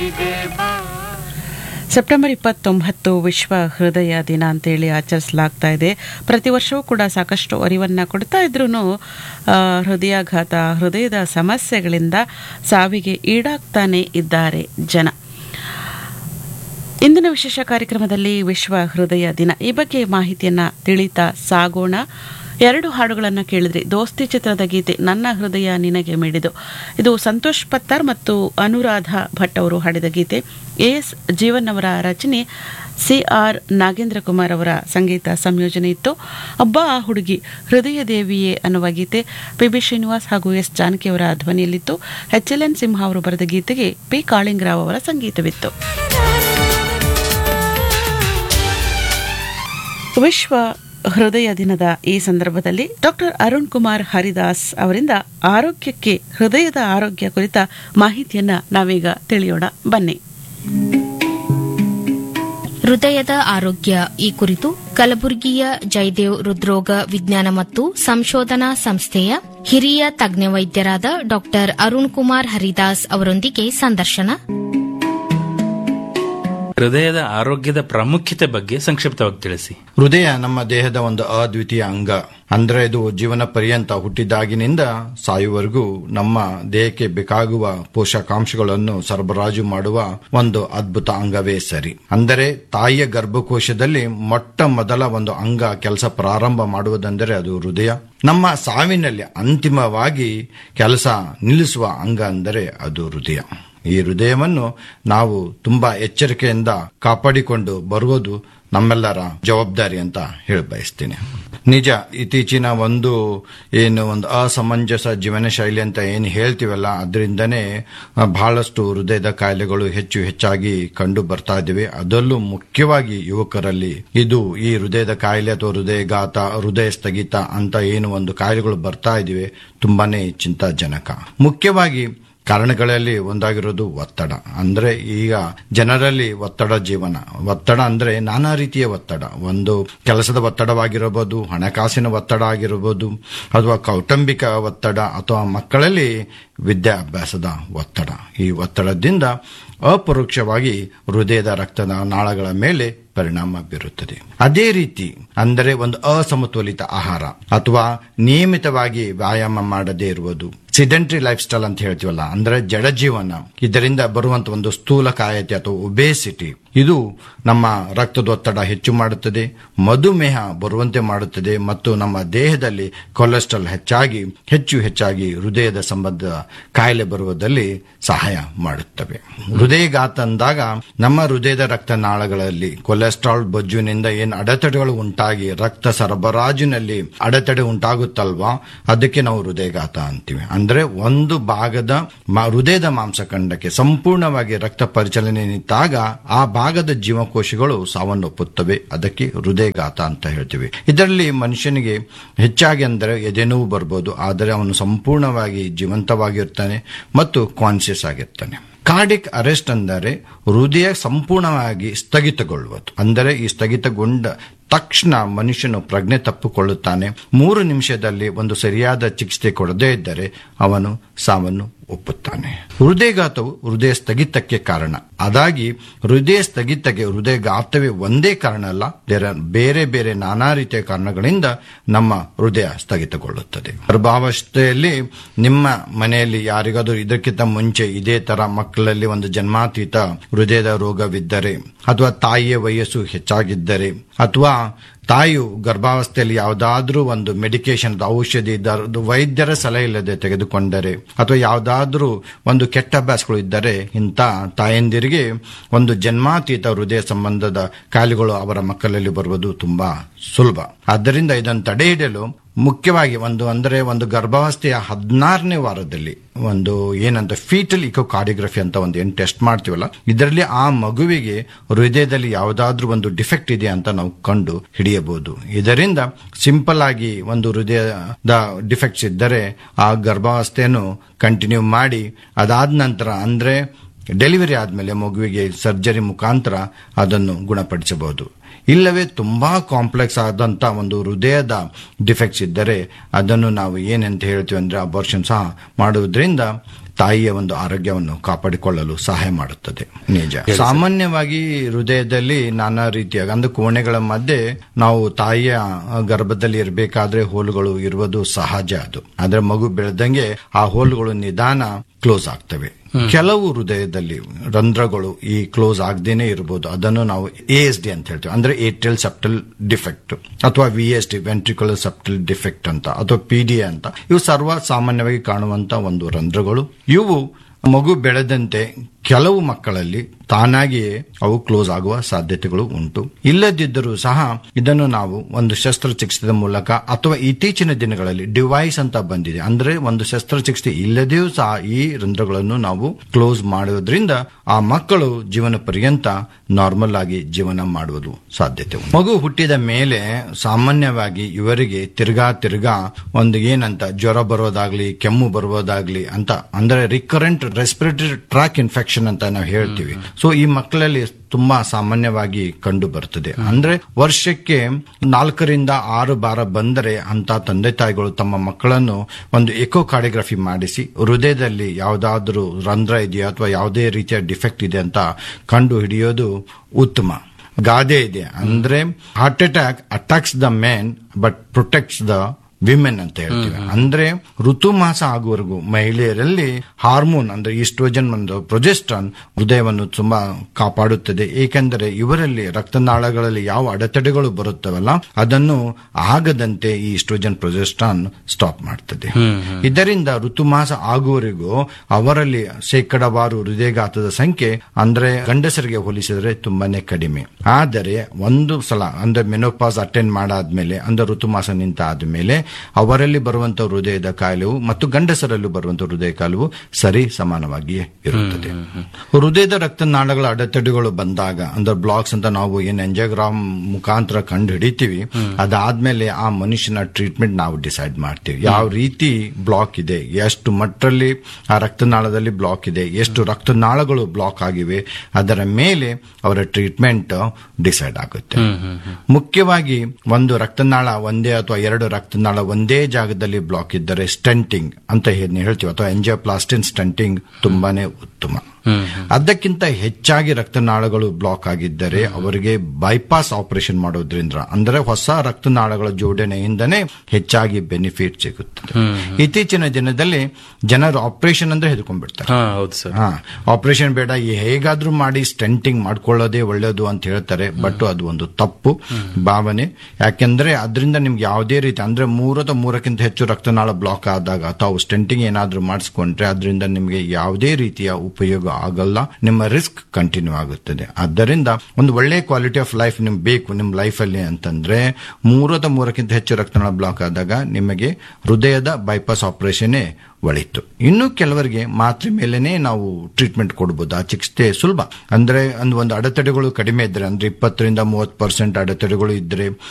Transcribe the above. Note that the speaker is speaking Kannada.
ಸೆಪ್ಟೆಂಬರ್ ಇಪ್ಪತ್ತೊಂಬತ್ತು ವಿಶ್ವ ಹೃದಯ ದಿನ ಅಂತೇಳಿ ಆಚರಿಸಲಾಗ್ತಾ ಇದೆ ಪ್ರತಿ ವರ್ಷವೂ ಕೂಡ ಸಾಕಷ್ಟು ಅರಿವನ್ನು ಕೊಡ್ತಾ ಇದ್ರೂ ಹೃದಯಾಘಾತ ಹೃದಯದ ಸಮಸ್ಯೆಗಳಿಂದ ಸಾವಿಗೆ ಈಡಾಗ್ತಾನೆ ಇದ್ದಾರೆ ಜನ ಇಂದಿನ ವಿಶೇಷ ಕಾರ್ಯಕ್ರಮದಲ್ಲಿ ವಿಶ್ವ ಹೃದಯ ದಿನ ಈ ಬಗ್ಗೆ ಮಾಹಿತಿಯನ್ನ ತಿಳಿತಾ ಸಾಗೋಣ ಎರಡು ಹಾಡುಗಳನ್ನು ಕೇಳಿದ್ರಿ ದೋಸ್ತಿ ಚಿತ್ರದ ಗೀತೆ ನನ್ನ ಹೃದಯ ನಿನಗೆ ಮಿಡಿದು ಇದು ಸಂತೋಷ್ ಪತ್ತಾರ್ ಮತ್ತು ಅನುರಾಧ ಭಟ್ ಅವರು ಹಾಡಿದ ಗೀತೆ ಎ ಎಸ್ ಜೀವನ್ ಅವರ ರಚನೆ ಸಿ ಆರ್ ನಾಗೇಂದ್ರ ಕುಮಾರ್ ಅವರ ಸಂಗೀತ ಸಂಯೋಜನೆ ಇತ್ತು ಅಬ್ಬಾ ಆ ಹುಡುಗಿ ಹೃದಯ ದೇವಿಯೇ ಅನ್ನುವ ಗೀತೆ ಪಿ ಬಿ ಶ್ರೀನಿವಾಸ್ ಹಾಗೂ ಎಸ್ ಜಾನಕಿ ಅವರ ಧ್ವನಿಯಲ್ಲಿತ್ತು ಎಚ್ ಎಲ್ ಎನ್ ಸಿಂಹ ಅವರು ಬರೆದ ಗೀತೆಗೆ ಪಿ ಕಾಳಿಂಗರಾವ್ ಅವರ ಸಂಗೀತವಿತ್ತು ವಿಶ್ವ ಹೃದಯ ದಿನದ ಈ ಸಂದರ್ಭದಲ್ಲಿ ಡಾಕ್ಟರ್ ಅರುಣ್ ಕುಮಾರ್ ಹರಿದಾಸ್ ಅವರಿಂದ ಆರೋಗ್ಯಕ್ಕೆ ಹೃದಯದ ಆರೋಗ್ಯ ಕುರಿತ ಮಾಹಿತಿಯನ್ನ ನಾವೀಗ ತಿಳಿಯೋಣ ಬನ್ನಿ ಹೃದಯದ ಆರೋಗ್ಯ ಈ ಕುರಿತು ಕಲಬುರಗಿಯ ಜಯದೇವ್ ಹೃದ್ರೋಗ ವಿಜ್ಞಾನ ಮತ್ತು ಸಂಶೋಧನಾ ಸಂಸ್ಥೆಯ ಹಿರಿಯ ತಜ್ಞ ವೈದ್ಯರಾದ ಡಾಕ್ಟರ್ ಅರುಣ್ ಕುಮಾರ್ ಹರಿದಾಸ್ ಅವರೊಂದಿಗೆ ಸಂದರ್ಶನ ಹೃದಯದ ಆರೋಗ್ಯದ ಪ್ರಾಮುಖ್ಯತೆ ಬಗ್ಗೆ ಸಂಕ್ಷಿಪ್ತವಾಗಿ ತಿಳಿಸಿ ಹೃದಯ ನಮ್ಮ ದೇಹದ ಒಂದು ಅದ್ವಿತೀಯ ಅಂಗ ಅಂದ್ರೆ ಇದು ಜೀವನ ಪರ್ಯಂತ ಹುಟ್ಟಿದಾಗಿನಿಂದ ಸಾಯುವವರೆಗೂ ನಮ್ಮ ದೇಹಕ್ಕೆ ಬೇಕಾಗುವ ಪೋಷಕಾಂಶಗಳನ್ನು ಸರಬರಾಜು ಮಾಡುವ ಒಂದು ಅದ್ಭುತ ಅಂಗವೇ ಸರಿ ಅಂದರೆ ತಾಯಿಯ ಗರ್ಭಕೋಶದಲ್ಲಿ ಮೊಟ್ಟ ಮೊದಲ ಒಂದು ಅಂಗ ಕೆಲಸ ಪ್ರಾರಂಭ ಮಾಡುವುದೆಂದರೆ ಅದು ಹೃದಯ ನಮ್ಮ ಸಾವಿನಲ್ಲಿ ಅಂತಿಮವಾಗಿ ಕೆಲಸ ನಿಲ್ಲಿಸುವ ಅಂಗ ಅಂದರೆ ಅದು ಹೃದಯ ಈ ಹೃದಯವನ್ನು ನಾವು ತುಂಬಾ ಎಚ್ಚರಿಕೆಯಿಂದ ಕಾಪಾಡಿಕೊಂಡು ಬರುವುದು ನಮ್ಮೆಲ್ಲರ ಜವಾಬ್ದಾರಿ ಅಂತ ಹೇಳ ಬಯಸ್ತೀನಿ ನಿಜ ಇತ್ತೀಚಿನ ಒಂದು ಏನು ಒಂದು ಅಸಮಂಜಸ ಜೀವನ ಶೈಲಿ ಅಂತ ಏನು ಹೇಳ್ತೀವಲ್ಲ ಅದರಿಂದನೇ ಬಹಳಷ್ಟು ಹೃದಯದ ಕಾಯಿಲೆಗಳು ಹೆಚ್ಚು ಹೆಚ್ಚಾಗಿ ಕಂಡು ಬರ್ತಾ ಇದ್ದೇವೆ ಅದರಲ್ಲೂ ಮುಖ್ಯವಾಗಿ ಯುವಕರಲ್ಲಿ ಇದು ಈ ಹೃದಯದ ಕಾಯಿಲೆ ಅಥವಾ ಹೃದಯಘಾತ ಹೃದಯ ಸ್ಥಗಿತ ಅಂತ ಏನು ಒಂದು ಕಾಯಿಲೆಗಳು ಬರ್ತಾ ಇದಿವೆ ತುಂಬಾನೇ ಚಿಂತಾಜನಕ ಮುಖ್ಯವಾಗಿ ಕಾರಣಗಳಲ್ಲಿ ಒಂದಾಗಿರೋದು ಒತ್ತಡ ಅಂದ್ರೆ ಈಗ ಜನರಲ್ಲಿ ಒತ್ತಡ ಜೀವನ ಒತ್ತಡ ಅಂದ್ರೆ ನಾನಾ ರೀತಿಯ ಒತ್ತಡ ಒಂದು ಕೆಲಸದ ಒತ್ತಡವಾಗಿರಬಹುದು ಹಣಕಾಸಿನ ಒತ್ತಡ ಆಗಿರಬಹುದು ಅಥವಾ ಕೌಟುಂಬಿಕ ಒತ್ತಡ ಅಥವಾ ಮಕ್ಕಳಲ್ಲಿ ವಿದ್ಯಾಭ್ಯಾಸದ ಒತ್ತಡ ಈ ಒತ್ತಡದಿಂದ ಅಪರೋಕ್ಷವಾಗಿ ಹೃದಯದ ರಕ್ತದ ನಾಳಗಳ ಮೇಲೆ ಪರಿಣಾಮ ಬೀರುತ್ತದೆ ಅದೇ ರೀತಿ ಅಂದರೆ ಒಂದು ಅಸಮತೋಲಿತ ಆಹಾರ ಅಥವಾ ನಿಯಮಿತವಾಗಿ ವ್ಯಾಯಾಮ ಮಾಡದೇ ಇರುವುದು ಸಿಡೆಂಟ್ರಿ ಲೈಫ್ ಸ್ಟೈಲ್ ಅಂತ ಹೇಳ್ತೀವಲ್ಲ ಅಂದ್ರೆ ಜಡ ಜೀವನ ಇದರಿಂದ ಬರುವಂತ ಒಂದು ಸ್ಥೂಲಕಾಯತೆ ಅಥವಾ ಒಬೇಸಿಟಿ ಇದು ನಮ್ಮ ರಕ್ತದೊತ್ತಡ ಹೆಚ್ಚು ಮಾಡುತ್ತದೆ ಮಧುಮೇಹ ಬರುವಂತೆ ಮಾಡುತ್ತದೆ ಮತ್ತು ನಮ್ಮ ದೇಹದಲ್ಲಿ ಕೊಲೆಸ್ಟ್ರಾಲ್ ಹೆಚ್ಚಾಗಿ ಹೆಚ್ಚು ಹೆಚ್ಚಾಗಿ ಹೃದಯದ ಸಂಬಂಧ ಕಾಯಿಲೆ ಬರುವುದರಲ್ಲಿ ಸಹಾಯ ಮಾಡುತ್ತವೆ ಹೃದಯಘಾತ ಅಂದಾಗ ನಮ್ಮ ಹೃದಯದ ರಕ್ತನಾಳಗಳಲ್ಲಿ ಕೊಲೆಸ್ಟ್ರಾಲ್ ಬೊಜ್ಜುನಿಂದ ಏನು ಅಡೆತಡೆಗಳು ಉಂಟಾಗಿ ರಕ್ತ ಸರಬರಾಜಿನಲ್ಲಿ ಅಡೆತಡೆ ಉಂಟಾಗುತ್ತಲ್ವಾ ಅದಕ್ಕೆ ನಾವು ಹೃದಯಘಾತ ಅಂತೀವಿ ಅಂದ್ರೆ ಒಂದು ಭಾಗದ ಹೃದಯದ ಮಾಂಸಖಂಡಕ್ಕೆ ಸಂಪೂರ್ಣವಾಗಿ ರಕ್ತ ಪರಿಚಲನೆ ನಿಂತಾಗ ಆ ಭಾಗದ ಜೀವಕೋಶಗಳು ಸಾವನ್ನಪ್ಪುತ್ತವೆ ಅದಕ್ಕೆ ಹೃದಯಘಾತ ಅಂತ ಹೇಳ್ತೀವಿ ಇದರಲ್ಲಿ ಮನುಷ್ಯನಿಗೆ ಹೆಚ್ಚಾಗಿ ಅಂದರೆ ಎದೆನೋವು ಬರ್ಬೋದು ಆದರೆ ಅವನು ಸಂಪೂರ್ಣವಾಗಿ ಜೀವಂತವಾಗಿರ್ತಾನೆ ಮತ್ತು ಕಾನ್ಸಿಯಸ್ ಆಗಿರ್ತಾನೆ ಕಾರ್ಡಿಕ್ ಅರೆಸ್ಟ್ ಅಂದರೆ ಹೃದಯ ಸಂಪೂರ್ಣವಾಗಿ ಸ್ಥಗಿತಗೊಳ್ಳುವುದು ಅಂದರೆ ಈ ಸ್ಥಗಿತಗೊಂಡ ತಕ್ಷಣ ಮನುಷ್ಯನು ಪ್ರಜ್ಞೆ ತಪ್ಪಿಕೊಳ್ಳುತ್ತಾನೆ ಮೂರು ನಿಮಿಷದಲ್ಲಿ ಒಂದು ಸರಿಯಾದ ಚಿಕಿತ್ಸೆ ಕೊಡದೇ ಇದ್ದರೆ ಅವನು ಸಾವನ್ನು ಒಪ್ಪುತ್ತಾನೆ ಹೃದಯಘಾತವು ಹೃದಯ ಸ್ಥಗಿತಕ್ಕೆ ಕಾರಣ ಅದಾಗಿ ಹೃದಯ ಸ್ಥಗಿತಕ್ಕೆ ಹೃದಯಘಾತವೇ ಒಂದೇ ಕಾರಣ ಅಲ್ಲ ಬೇರೆ ಬೇರೆ ನಾನಾ ರೀತಿಯ ಕಾರಣಗಳಿಂದ ನಮ್ಮ ಹೃದಯ ಸ್ಥಗಿತಗೊಳ್ಳುತ್ತದೆ ಗರ್ಭಾವಸ್ಥೆಯಲ್ಲಿ ನಿಮ್ಮ ಮನೆಯಲ್ಲಿ ಯಾರಿಗಾದರೂ ಇದಕ್ಕಿಂತ ಮುಂಚೆ ಇದೇ ತರ ಮಕ್ಕಳಲ್ಲಿ ಒಂದು ಜನ್ಮಾತೀತ ಹೃದಯದ ರೋಗವಿದ್ದರೆ ಅಥವಾ ತಾಯಿಯ ವಯಸ್ಸು ಹೆಚ್ಚಾಗಿದ್ದರೆ ಅಥವಾ ತಾಯಿಯು ಗರ್ಭಾವಸ್ಥೆಯಲ್ಲಿ ಯಾವುದಾದ್ರೂ ಒಂದು ಮೆಡಿಕೇಶನ್ ಔಷಧಿ ವೈದ್ಯರ ಸಲಹೆ ಇಲ್ಲದೆ ತೆಗೆದುಕೊಂಡರೆ ಅಥವಾ ಯಾವುದಾದ್ರೂ ಒಂದು ಕೆಟ್ಟ ಅಭ್ಯಾಸಗಳು ಇದ್ದರೆ ಇಂಥ ತಾಯಂದಿರಿಗೆ ಒಂದು ಜನ್ಮಾತೀತ ಹೃದಯ ಸಂಬಂಧದ ಕಾಯಿಲೆಗಳು ಅವರ ಮಕ್ಕಳಲ್ಲಿ ಬರುವುದು ತುಂಬಾ ಸುಲಭ ಆದ್ದರಿಂದ ಇದನ್ನು ತಡೆ ಹಿಡಿಯಲು ಮುಖ್ಯವಾಗಿ ಒಂದು ಅಂದರೆ ಒಂದು ಗರ್ಭಾವಸ್ಥೆಯ ಹದಿನಾರನೇ ವಾರದಲ್ಲಿ ಒಂದು ಏನಂತ ಫೀಟಲ್ ಇಕೋಕಾರ್ಡಿಯೋಗ್ರಫಿ ಅಂತ ಒಂದು ಏನು ಟೆಸ್ಟ್ ಮಾಡ್ತೀವಲ್ಲ ಇದರಲ್ಲಿ ಆ ಮಗುವಿಗೆ ಹೃದಯದಲ್ಲಿ ಯಾವುದಾದ್ರೂ ಒಂದು ಡಿಫೆಕ್ಟ್ ಇದೆ ಅಂತ ನಾವು ಕಂಡು ಹಿಡಿಯಬಹುದು ಇದರಿಂದ ಸಿಂಪಲ್ ಆಗಿ ಒಂದು ಹೃದಯದ ಡಿಫೆಕ್ಟ್ಸ್ ಇದ್ದರೆ ಆ ಗರ್ಭಾವಸ್ಥೆಯನ್ನು ಕಂಟಿನ್ಯೂ ಮಾಡಿ ಅದಾದ ನಂತರ ಅಂದ್ರೆ ಡೆಲಿವರಿ ಆದ್ಮೇಲೆ ಮಗುವಿಗೆ ಸರ್ಜರಿ ಮುಖಾಂತರ ಅದನ್ನು ಗುಣಪಡಿಸಬಹುದು ಇಲ್ಲವೇ ತುಂಬಾ ಕಾಂಪ್ಲೆಕ್ಸ್ ಆದಂತ ಒಂದು ಹೃದಯದ ಡಿಫೆಕ್ಟ್ಸ್ ಇದ್ದರೆ ಅದನ್ನು ನಾವು ಏನಂತ ಹೇಳ್ತೀವಿ ಅಂದ್ರೆ ಅಬಾರ್ಷನ್ ಸಹ ಮಾಡುವುದರಿಂದ ತಾಯಿಯ ಒಂದು ಆರೋಗ್ಯವನ್ನು ಕಾಪಾಡಿಕೊಳ್ಳಲು ಸಹಾಯ ಮಾಡುತ್ತದೆ ನಿಜ ಸಾಮಾನ್ಯವಾಗಿ ಹೃದಯದಲ್ಲಿ ನಾನಾ ರೀತಿಯ ಅಂದ್ರೆ ಕೋಣೆಗಳ ಮಧ್ಯೆ ನಾವು ತಾಯಿಯ ಗರ್ಭದಲ್ಲಿ ಇರಬೇಕಾದ್ರೆ ಹೋಲುಗಳು ಇರುವುದು ಸಹಜ ಅದು ಆದ್ರೆ ಮಗು ಬೆಳೆದಂಗೆ ಆ ಹೋಲುಗಳು ನಿಧಾನ ಕ್ಲೋಸ್ ಆಗ್ತವೆ ಕೆಲವು ಹೃದಯದಲ್ಲಿ ರಂಧ್ರಗಳು ಈ ಕ್ಲೋಸ್ ಆಗದೇನೆ ಇರಬಹುದು ಅದನ್ನು ನಾವು ಎ ಎಸ್ ಡಿ ಅಂತ ಹೇಳ್ತೀವಿ ಅಂದ್ರೆ ಏಟ್ರಿಯಲ್ ಸೆಪ್ಟಲ್ ಡಿಫೆಕ್ಟ್ ಅಥವಾ V S D ventricular septal defect ಅಂತ ಅಥವಾ ಪಿ ಡಿ ಅಂತ ಇವು ಸರ್ವ ಸಾಮಾನ್ಯವಾಗಿ ಕಾಣುವಂತ ಒಂದು ರಂಧ್ರಗಳು ಇವು ಮಗು ಬೆಳೆದಂತೆ ಕೆಲವು ಮಕ್ಕಳಲ್ಲಿ ತಾನಾಗಿಯೇ ಅವು ಕ್ಲೋಸ್ ಆಗುವ ಸಾಧ್ಯತೆಗಳು ಉಂಟು ಇಲ್ಲದಿದ್ದರೂ ಸಹ ಇದನ್ನು ನಾವು ಒಂದು ಶಸ್ತ್ರಚಿಕಿತ್ಸೆಯ ಮೂಲಕ ಅಥವಾ ಇತ್ತೀಚಿನ ದಿನಗಳಲ್ಲಿ ಡಿವೈಸ್ ಅಂತ ಬಂದಿದೆ ಅಂದ್ರೆ ಒಂದು ಶಸ್ತ್ರಚಿಕಿತ್ಸೆ ಇಲ್ಲದೆಯೂ ಸಹ ಈ ರಂಧ್ರಗಳನ್ನು ನಾವು ಕ್ಲೋಸ್ ಮಾಡೋದ್ರಿಂದ ಆ ಮಕ್ಕಳು ಜೀವನ ಪರ್ಯಂತ ನಾರ್ಮಲ್ ಆಗಿ ಜೀವನ ಮಾಡುವುದು ಸಾಧ್ಯತೆ ಉಂಟು. ಮಗು ಹುಟ್ಟಿದ ಮೇಲೆ ಸಾಮಾನ್ಯವಾಗಿ ಇವರಿಗೆ ತಿರ್ಗಾ ತಿರ್ಗಾ ಒಂದು ಏನಂತ ಜ್ವರ ಬರೋದಾಗ್ಲಿ ಕೆಮ್ಮು ಬರುವುದಾಗ್ಲಿ ಅಂತ ಅಂದ್ರೆ ರಿಕರೆಂಟ್ ರೆಸ್ಪಿರೇಟರಿ ಟ್ರ್ಯಾಕ್ ಇನ್ಫೆಕ್ಷನ್ ಅಂತ ನಾವು ಹೇಳ್ತೀವಿ ಸೊ ಈ ಮಕ್ಕಳಲ್ಲಿ ತುಂಬಾ ಸಾಮಾನ್ಯವಾಗಿ ಕಂಡು ಬರ್ತದೆ ಅಂದ್ರೆ ವರ್ಷಕ್ಕೆ ನಾಲ್ಕರಿಂದ ಆರು ಬಾರ ಬಂದರೆ ಅಂತ ತಂದೆ ತಾಯಿಗಳು ತಮ್ಮ ಮಕ್ಕಳನ್ನು ಒಂದು ಎಕೋ ಕಾರ್ಡಿಯೋಗ್ರಫಿ ಮಾಡಿಸಿ ಹೃದಯದಲ್ಲಿ ಯಾವುದಾದ್ರೂ ರಂಧ್ರ ಇದೆಯಾ ಅಥವಾ ಯಾವುದೇ ರೀತಿಯ ಡಿಫೆಕ್ಟ್ ಇದೆ ಅಂತ ಕಂಡು ಹಿಡಿಯೋದು ಉತ್ತಮ ಗಾದೆ ಇದೆ ಅಂದ್ರೆ heart attack attacks the men but protects the women ಅಂತ ಹೇಳ್ತೀವಿ ಅಂದ್ರೆ ಋತುಮಾಸ ಆಗುವವರೆಗೂ ಮಹಿಳೆಯರಲ್ಲಿ ಹಾರ್ಮೋನ್ ಅಂದ್ರೆ ಈಸ್ಟ್ರೋಜನ್ ಒಂದು ಪ್ರೊಜೆಸ್ಟ್ರಾನ್ ಹೃದಯವನ್ನು ತುಂಬಾ ಕಾಪಾಡುತ್ತದೆ ಏಕೆಂದರೆ ಇವರಲ್ಲಿ ರಕ್ತನಾಳಗಳಲ್ಲಿ ಯಾವ ಅಡೆತಡೆಗಳು ಬರುತ್ತವಲ್ಲ ಅದನ್ನು ಆಗದಂತೆ ಈ ಈಸ್ಟ್ರೋಜನ್ ಪ್ರೊಜೆಸ್ಟ್ರಾನ್ ಸ್ಟಾಪ್ ಮಾಡ್ತದೆ ಇದರಿಂದ ಋತುಮಾಸ ಆಗುವವರೆಗೂ ಅವರಲ್ಲಿ ಶೇಕಡವಾರು ಹೃದಯಘಾತದ ಸಂಖ್ಯೆ ಅಂದ್ರೆ ಗಂಡಸರಿಗೆ ಹೋಲಿಸಿದರೆ ತುಂಬಾನೇ ಕಡಿಮೆ ಆದರೆ ಒಂದು ಸಲ ಅಂದ್ರೆ ಮೆನೋಪಾಸ್ ಅಟೆಂಡ್ ಮಾಡಾದ್ಮೇಲೆ ಅಂದ್ರೆ ಋತುಮಾಸ ನಿಂತ ಆದ್ಮೇಲೆ ಅವರಲ್ಲಿ ಬರುವಂತಹ ಹೃದಯದ ಕಾಯಿಲೆವು ಮತ್ತು ಗಂಡಸರಲ್ಲೂ ಬರುವಂತಹ ಹೃದಯ ಕಾಯಿಲೆವು ಸರಿ ಸಮಾನವಾಗಿಯೇ ಇರುತ್ತದೆ ಹೃದಯದ ರಕ್ತನಾಳಗಳ ಅಡೆತಡೆಗಳು ಬಂದಾಗ ಅಂದ್ರೆ ಬ್ಲಾಕ್ಸ್ ಅಂತ ನಾವು ಏನ್ ಎಂಜೋಗ್ರಾಮ್ ಮುಖಾಂತರ ಕಂಡು ಹಿಡಿತೀವಿ ಅದಾದ್ಮೇಲೆ ಆ ಮನುಷ್ಯನ ಟ್ರೀಟ್ಮೆಂಟ್ ನಾವು ಡಿಸೈಡ್ ಮಾಡ್ತೀವಿ ಯಾವ ರೀತಿ ಬ್ಲಾಕ್ ಇದೆ ಎಷ್ಟು ಮಟ್ಟಲ್ಲಿ ಆ ರಕ್ತನಾಳದಲ್ಲಿ ಬ್ಲಾಕ್ ಇದೆ ಎಷ್ಟು ರಕ್ತನಾಳಗಳು ಬ್ಲಾಕ್ ಆಗಿವೆ ಅದರ ಮೇಲೆ ಅವರ ಟ್ರೀಟ್ಮೆಂಟ್ ಡಿಸೈಡ್ ಆಗುತ್ತೆ ಮುಖ್ಯವಾಗಿ ಒಂದು ರಕ್ತನಾಳ ಒಂದೇ ಅಥವಾ ಎರಡು ರಕ್ತನಾಳ ಒಂದೇ ಜಾಗದಲ್ಲಿ ಬ್ಲಾಕ್ ಇದ್ದರೆ ಸ್ಟೆಂಟಿಂಗ್ ಅಂತ ಏನ್ ಹೇಳ್ತೀವಿ ಅಥವಾ ಎಂಜಿಯೋಪ್ಲಾಸ್ಟಿನ್ ಸ್ಟೆಂಟಿಂಗ್ ತುಂಬಾನೇ ಉತ್ತಮ ಅದಕ್ಕಿಂತ ಹೆಚ್ಚಾಗಿ ರಕ್ತನಾಳಗಳು ಬ್ಲಾಕ್ ಆಗಿದ್ದರೆ ಅವರಿಗೆ ಬೈಪಾಸ್ ಆಪರೇಷನ್ ಮಾಡೋದ್ರಿಂದ ಅಂದ್ರೆ ಹೊಸ ರಕ್ತನಾಳಗಳ ಜೋಡಣೆಯಿಂದನೇ ಹೆಚ್ಚಾಗಿ ಬೆನಿಫಿಟ್ ಸಿಗುತ್ತದೆ ಇತ್ತೀಚಿನ ದಿನದಲ್ಲಿ ಜನರು ಆಪರೇಷನ್ ಅಂದ್ರೆ ಹೆದರ್ಕೊಂಡ್ಬಿಡ್ತಾರೆ ಹಾ ಹೌದು ಸರ್ ಹಾ ಆಪರೇಷನ್ ಬೇಡ ಈ ಹೇಗಾದ್ರೂ ಮಾಡಿ ಸ್ಟೆಂಟಿಂಗ್ ಮಾಡ್ಕೊಳ್ಳೋದೇ ಒಳ್ಳೇದು ಅಂತ ಹೇಳ್ತಾರೆ ಬಟ್ ಅದು ಒಂದು ತಪ್ಪು ಭಾವನೆ ಯಾಕೆಂದ್ರೆ ಅದರಿಂದ ನಿಮ್ಗೆ ಯಾವುದೇ ರೀತಿ ಅಂದ್ರೆ ಮೂರು ಅಥವಾ ಮೂರಕ್ಕಿಂತ ಹೆಚ್ಚು ರಕ್ತನಾಳ ಬ್ಲಾಕ್ ಆದಾಗ ಅಥವಾ ಸ್ಟೆಂಟಿಂಗ್ ಏನಾದ್ರೂ ಮಾಡಿಸ್ಕೊಂಡ್ರೆ ಅದರಿಂದ ನಿಮಗೆ ಯಾವುದೇ ರೀತಿಯ ಉಪಯೋಗ ಆಗಲ್ಲ ನಿಮ್ಮ ರಿಸ್ಕ್ ಕಂಟಿನ್ಯೂ ಆಗುತ್ತದೆ ಆದ್ದರಿಂದ ಒಂದು ಒಳ್ಳೆ ಕ್ವಾಲಿಟಿ ಆಫ್ ಲೈಫ್ ನಿಮ್ಗೆ ಬೇಕು ನಿಮ್ಮ ಲೈಫಲ್ಲಿ ಅಂತಂದ್ರೆ ಮೂರು ಅಥವಾ ಮೂರಕ್ಕಿಂತ ಹೆಚ್ಚು ರಕ್ತನಾಳ ಬ್ಲಾಕ್ ಆದಾಗ ನಿಮಗೆ ಹೃದಯದ ಬೈಪಾಸ್ ಆಪರೇಷನ್ ಒಳಿತು ಇನ್ನು ಕೆಲವರಿಗೆ ಮಾತ್ರೆ ಮೇಲೆನೆ ನಾವು ಟ್ರೀಟ್ಮೆಂಟ್ ಕೊಡಬಹುದು ಆ ಚಿಕಿತ್ಸೆ ಸುಲಭ ಅಂದ್ರೆ ಒಂದು ಒಂದು ಅಡೆತಡೆಗಳು ಕಡಿಮೆ ಇದ್ರೆ ಅಂದ್ರೆ ಇಪ್ಪತ್ತರಿಂದ ಮೂವತ್ತು ಪರ್ಸೆಂಟ್ ಅಡೆತಡೆಗಳು ಇದ್ರೆ